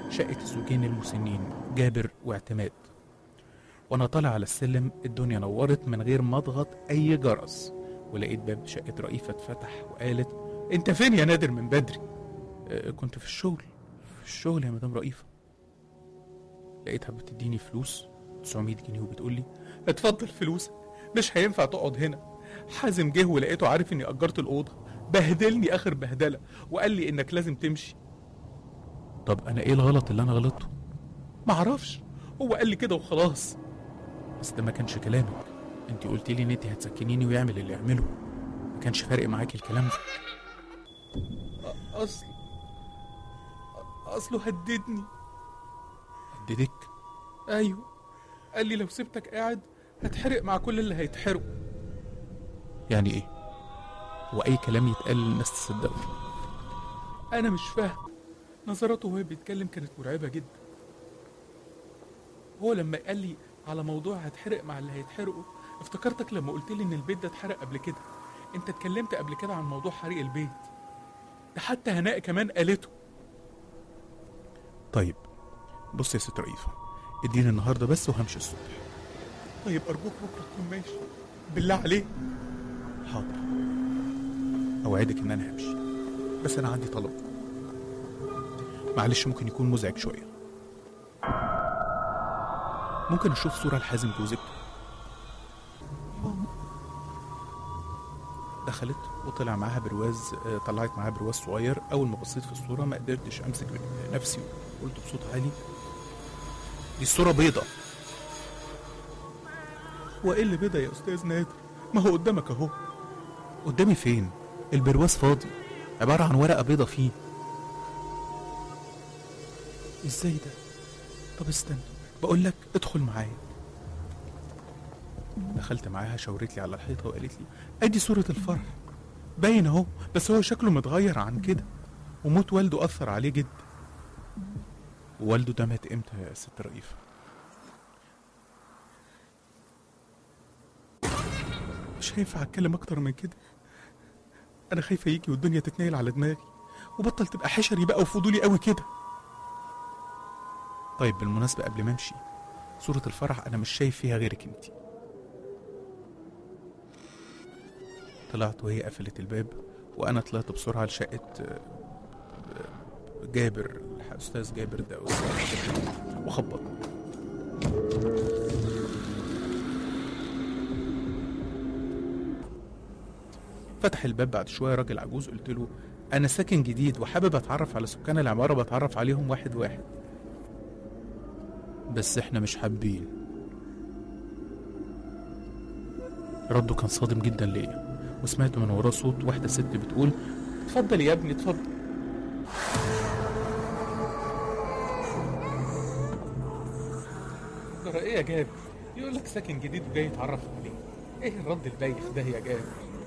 شقة الزوجين المسنين جابر واعتماد وانا طالع على السلم الدنيا نورت من غير ما اضغط اي جرس ولقيت باب شقة رئيفة اتفتح وقالت انت فين يا نادر من بدري أه كنت في الشغل في الشغل يا مدام رئيفة لقيتها بتديني فلوس 900 جنيه وبتقول لي اتفضل فلوسك مش هينفع تقعد هنا حازم جه ولقيته عارف اني اجرت الاوضه بهدلني اخر بهدله وقال لي انك لازم تمشي طب انا ايه الغلط اللي انا غلطته معرفش هو قال لي كده وخلاص بس ده ما كانش كلامك انت قلت لي ان انت هتسكنيني ويعمل اللي يعمله ما كانش فارق معاكي الكلام ده اصل اصله هددني هددك ايوه قال لي لو سبتك قاعد هتحرق مع كل اللي هيتحرقوا يعني ايه هو اي كلام يتقال الناس تصدقه انا مش فاهم نظراته وهو بيتكلم كانت مرعبه جدا هو لما قال لي على موضوع هتحرق مع اللي هيتحرقوا افتكرتك لما قلت لي ان البيت ده اتحرق قبل كده انت اتكلمت قبل كده عن موضوع حريق البيت ده حتى هناء كمان قالته طيب بص يا ست رئيفه اديني النهارده بس وهمشي الصبح طيب ارجوك بكره تكون ماشي بالله عليك حاضر اوعدك ان انا همشي بس انا عندي طلب معلش ممكن يكون مزعج شويه ممكن اشوف صوره لحازم جوزك دخلت وطلع معاها برواز آه، طلعت معاها برواز صغير اول ما بصيت في الصوره ما قدرتش امسك نفسي وقلت بصوت عالي دي الصوره بيضه هو ايه اللي بيضه يا استاذ نادر ما هو قدامك اهو قدامي فين البرواز فاضي عباره عن ورقه بيضه فيه ازاي ده طب استنى بقول لك ادخل معايا دخلت معاها شاورت لي على الحيطه وقالت لي ادي صوره الفرح باين اهو بس هو شكله متغير عن كده وموت والده اثر عليه جدا ووالده ده مات امتى يا ست رئيفه مش هينفع اتكلم اكتر من كده انا خايفه يجي والدنيا تتنيل على دماغي وبطل تبقى حشري بقى وفضولي قوي كده طيب بالمناسبه قبل ما امشي صوره الفرح انا مش شايف فيها غيرك انت طلعت وهي قفلت الباب وانا طلعت بسرعه لشقه آه، آه، جابر الاستاذ جابر ده أستاذ وخبط فتح الباب بعد شويه راجل عجوز قلت له انا ساكن جديد وحابب اتعرف على سكان العماره بتعرف عليهم واحد واحد بس احنا مش حابين رده كان صادم جدا ليا وسمعت من وراه صوت واحده ست بتقول اتفضل يا ابني اتفضل ترى ايه يا جابر يقول لك ساكن جديد وجاي يتعرف عليه ايه الرد البايخ ده يا جابر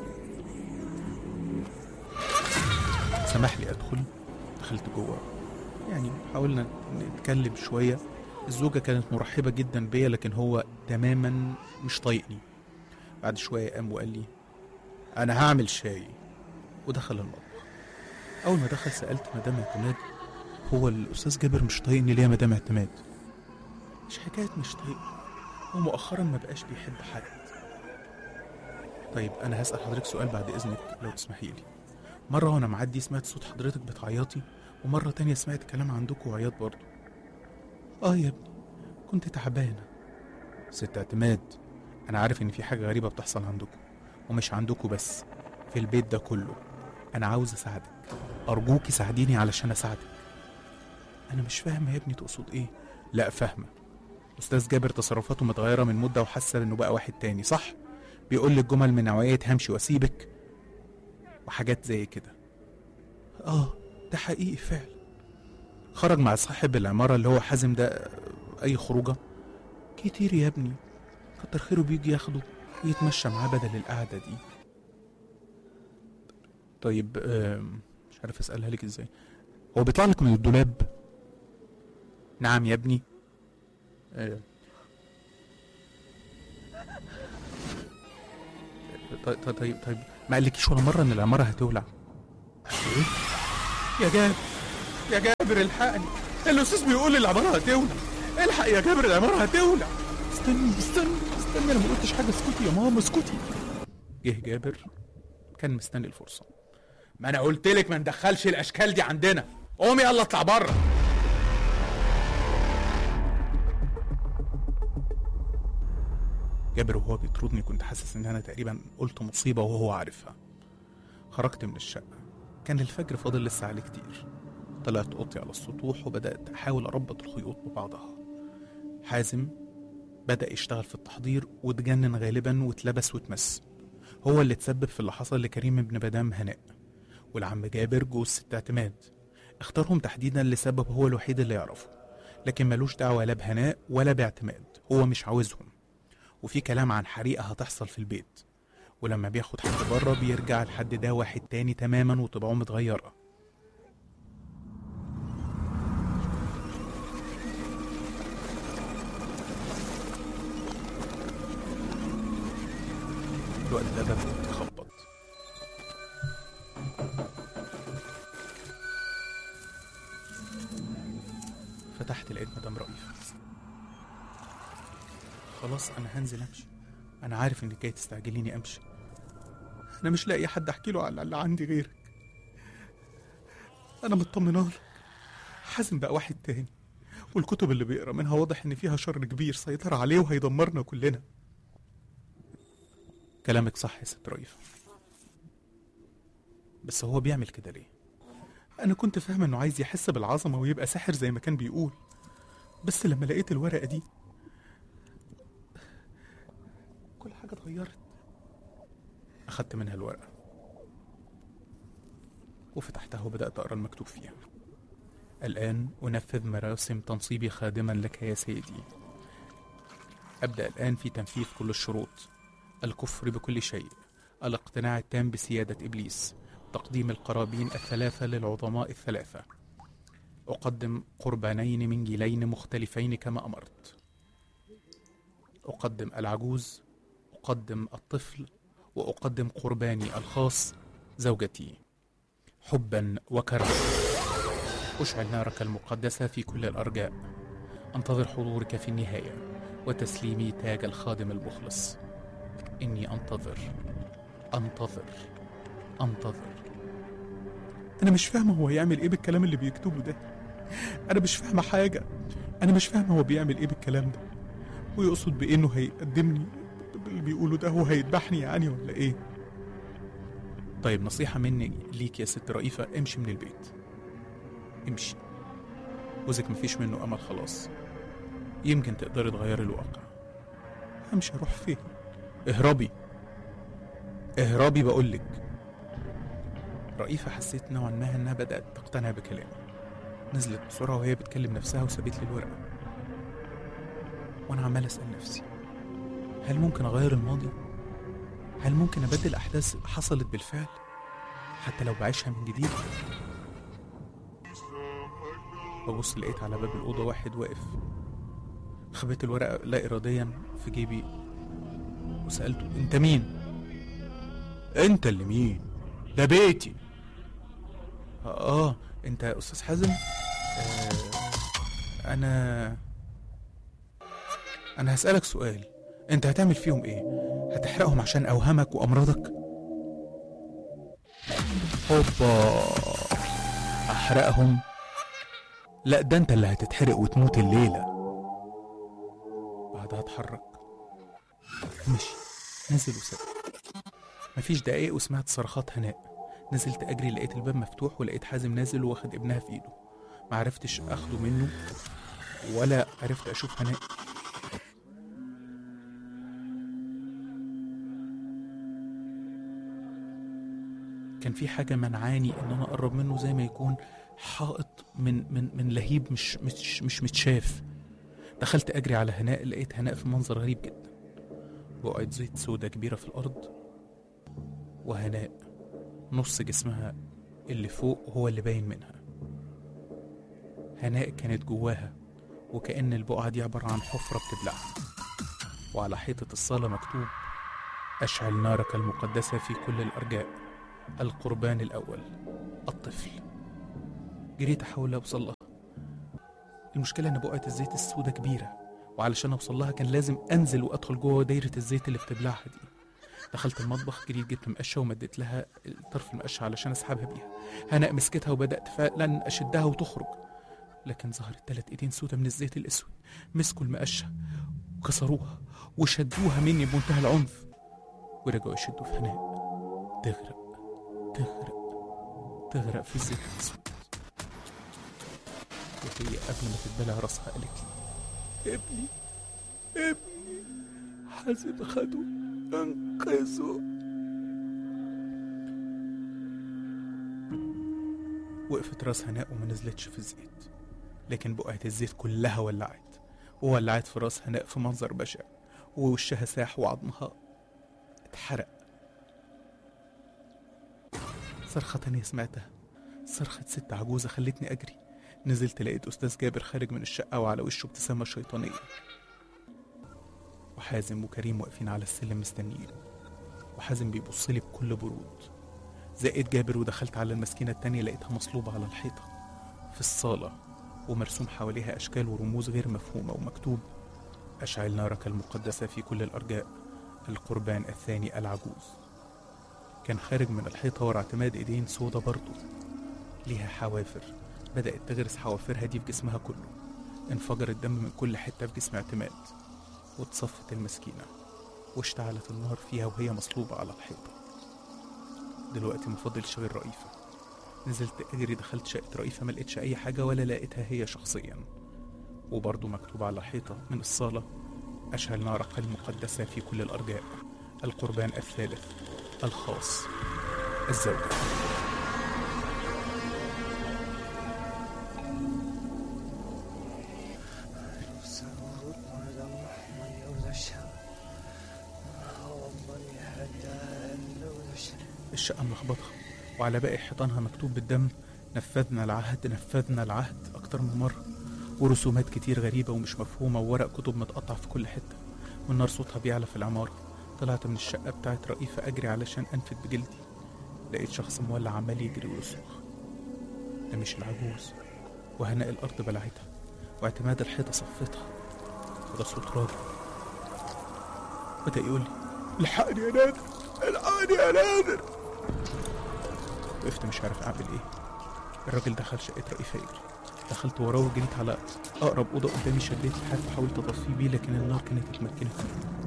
سمح لي ادخل دخلت جوه يعني حاولنا نتكلم شويه الزوجه كانت مرحبه جدا بيا لكن هو تماما مش طايقني بعد شويه قام وقال لي انا هعمل شاي ودخل المطبخ اول ما دخل سالت مدام اعتماد هو الاستاذ جابر مش طايقني ليه يا مدام اعتماد مش حكايه مش طايقني هو مؤخرا ما بقاش بيحب حد طيب انا هسال حضرتك سؤال بعد اذنك لو تسمحي لي مرة وأنا معدي سمعت صوت حضرتك بتعيطي ومرة تانية سمعت كلام عندكم وعياط برضه آه يا ابني كنت تعبانة ست اعتماد أنا عارف إن في حاجة غريبة بتحصل عندكم ومش عندكم بس في البيت ده كله أنا عاوز أساعدك أرجوكي ساعديني علشان أساعدك أنا مش فاهمة يا ابني تقصد إيه لا فاهمة أستاذ جابر تصرفاته متغيرة من مدة وحاسة إنه بقى واحد تاني صح؟ بيقول لك جمل من نوعية همشي وأسيبك وحاجات زي كده اه ده حقيقي فعلا خرج مع صاحب العمارة اللي هو حازم ده أي خروجة كتير يا ابني كتر خيره بيجي ياخده يتمشى معاه بدل القعدة دي طيب آم، مش عارف أسألها لك ازاي هو بيطلع لك من الدولاب نعم يا ابني آه. طيب طيب طيب, طيب. ما قالكيش ولا مرة إن العمارة هتولع إيه؟ يا جابر يا جابر الحقني الاستاذ بيقول لي العماره هتولع الحق يا جابر العماره هتولع استني استني استني انا ما قلتش حاجه اسكتي يا ماما اسكتي جه جابر كان مستني الفرصه ما انا قلت لك ما ندخلش الاشكال دي عندنا قومي يلا اطلع بره جابر وهو بيطردني كنت حاسس ان انا تقريبا قلت مصيبه وهو عارفها خرجت من الشقه كان الفجر فاضل لسه عليه كتير طلعت اوضتي على السطوح وبدات احاول اربط الخيوط ببعضها حازم بدا يشتغل في التحضير واتجنن غالبا واتلبس واتمس هو اللي تسبب في اللي حصل لكريم ابن مدام هناء والعم جابر جوز ست اعتماد اختارهم تحديدا لسبب هو الوحيد اللي يعرفه لكن ملوش دعوة لا بهناء ولا باعتماد هو مش عاوزهم وفي كلام عن حريقة هتحصل في البيت ولما بياخد حد بره بيرجع الحد ده واحد تاني تماما وطباعه متغيرة الوقت ده باب بتخبط فتحت لقيت مدام رئيفة خلاص أنا هنزل أمشي أنا عارف إنك جاي تستعجليني أمشي أنا مش لاقي حد أحكي له على اللي عندي غيرك أنا مطمنة لك حازم بقى واحد تاني والكتب اللي بيقرا منها واضح إن فيها شر كبير سيطر عليه وهيدمرنا كلنا كلامك صح يا ست رئيفة بس هو بيعمل كده ليه؟ أنا كنت فاهمة إنه عايز يحس بالعظمة ويبقى ساحر زي ما كان بيقول بس لما لقيت الورقة دي كل حاجة اتغيرت أخدت منها الورقة وفتحتها وبدأت أقرأ المكتوب فيها الآن أنفذ مراسم تنصيبي خادما لك يا سيدي أبدأ الآن في تنفيذ كل الشروط الكفر بكل شيء الاقتناع التام بسيادة إبليس تقديم القرابين الثلاثة للعظماء الثلاثة أقدم قربانين من جيلين مختلفين كما أمرت أقدم العجوز أقدم الطفل وأقدم قرباني الخاص زوجتي حبا وكرما أشعل نارك المقدسة في كل الأرجاء أنتظر حضورك في النهاية وتسليمي تاج الخادم المخلص إني أنتظر أنتظر أنتظر أنا مش فاهمة هو يعمل إيه بالكلام اللي بيكتبه ده أنا مش فاهمة حاجة أنا مش فاهمة هو بيعمل إيه بالكلام ده ويقصد بإنه هيقدمني اللي بيقوله ده هو هيذبحني يعني ولا إيه طيب نصيحة مني ليك يا ست رئيفة امشي من البيت امشي جوزك مفيش منه أمل خلاص يمكن تقدري تغيري الواقع همشي أروح فين اهربي اهربي بقولك رئيفة حسيت نوعا ما انها بدأت تقتنع بكلامي نزلت بسرعة وهي بتكلم نفسها وسابت لي الورقة وانا عمال اسأل نفسي هل ممكن اغير الماضي؟ هل ممكن ابدل احداث حصلت بالفعل؟ حتى لو بعيشها من جديد؟ ببص لقيت على باب الأوضة واحد واقف خبيت الورقة لا إراديا في جيبي وسألته أنت مين؟ أنت اللي مين؟ ده بيتي آه أنت أستاذ حازم؟ آه أنا أنا هسألك سؤال أنت هتعمل فيهم إيه؟ هتحرقهم عشان أوهامك وأمراضك؟ هوبا أحرقهم؟ لا ده أنت اللي هتتحرق وتموت الليلة بعدها اتحرك مشي نزل وساب مفيش دقايق وسمعت صرخات هناء نزلت اجري لقيت الباب مفتوح ولقيت حازم نازل واخد ابنها في ايده ما عرفتش اخده منه ولا عرفت اشوف هناء كان في حاجة منعاني ان انا اقرب منه زي ما يكون حائط من من من لهيب مش مش مش متشاف دخلت اجري على هناء لقيت هناء في منظر غريب جدا بقعة زيت سودة كبيرة في الأرض وهناء نص جسمها اللي فوق هو اللي باين منها هناء كانت جواها وكأن البقعة دي عبارة عن حفرة بتبلعها وعلى حيطة الصالة مكتوب أشعل نارك المقدسة في كل الأرجاء القربان الأول الطفل جريت أحاول أوصل لها المشكلة إن بقعة الزيت السودة كبيرة وعلشان أوصل لها كان لازم أنزل وأدخل جوه دايرة الزيت اللي بتبلعها دي دخلت المطبخ جريت جبت مقشة ومديت لها طرف المقشة علشان أسحبها بيها هناء مسكتها وبدأت فعلا أشدها وتخرج لكن ظهرت تلات ايدين سودة من الزيت الأسود مسكوا المقشة وكسروها وشدوها مني بمنتهى العنف ورجعوا يشدوا في هناء تغرق تغرق تغرق في الزيت الأسود وهي قبل ما تتبلع راسها قالت لي ابني ابني حازم خده انقذه وقفت راس هناء وما نزلتش في الزيت لكن بقعة الزيت كلها ولعت وولعت في راس هناء في منظر بشع ووشها ساح وعظمها اتحرق صرخة تانية سمعتها صرخة ست عجوزة خلتني أجري نزلت لقيت أستاذ جابر خارج من الشقة وعلى وشه ابتسامة شيطانية وحازم وكريم واقفين على السلم مستنيين وحازم بيبص لي بكل برود زقيت جابر ودخلت على المسكينة التانية لقيتها مصلوبة على الحيطة في الصالة ومرسوم حواليها أشكال ورموز غير مفهومة ومكتوب أشعل نارك المقدسة في كل الأرجاء القربان الثاني العجوز كان خارج من الحيطة ورا اعتماد إيدين سودا برضه ليها حوافر بدأت تغرس حوافرها دي في جسمها كله انفجر الدم من كل حتة في جسم اعتماد واتصفت المسكينة واشتعلت النار فيها وهي مصلوبة على الحيطة دلوقتي مفضلش غير رئيفة نزلت أجري دخلت شقة رئيفة ما لقيتش أي حاجة ولا لقيتها هي شخصيا وبرضه مكتوب على الحيطة من الصالة أشعل نارك المقدسة في كل الأرجاء القربان الثالث الخاص الزوجة الشقة ملخبطة وعلى باقي حيطانها مكتوب بالدم نفذنا العهد نفذنا العهد أكتر من مرة ورسومات كتير غريبة ومش مفهومة وورق كتب متقطع في كل حتة والنار صوتها بيعلى في العمارة طلعت من الشقة بتاعت رئيفة أجري علشان أنفد بجلدي لقيت شخص مولع عمال يجري ويصرخ ده مش العجوز وهناء الأرض بلعتها واعتماد الحيطة صفتها وده صوت راجل بدأ يقول لي الحقني يا نادر الحقني يا نادر وقفت مش عارف أعمل إيه الراجل دخل شقة رئيفة يجري دخلت وراه وجريت على أقرب أوضة قدامي شديت الحاف وحاولت أطفيه بيه لكن النار كانت اتمكنت منه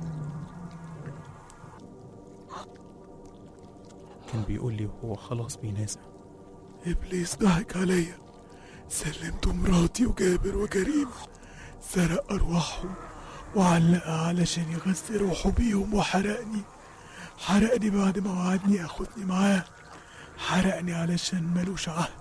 كان بيقول لي وهو خلاص بينازع إبليس ضحك عليا سلمت مراتي وجابر وكريم سرق أرواحهم وعلقها علشان يغذي روحه بيهم وحرقني حرقني بعد ما وعدني أخدني معاه حرقني علشان ملوش عهد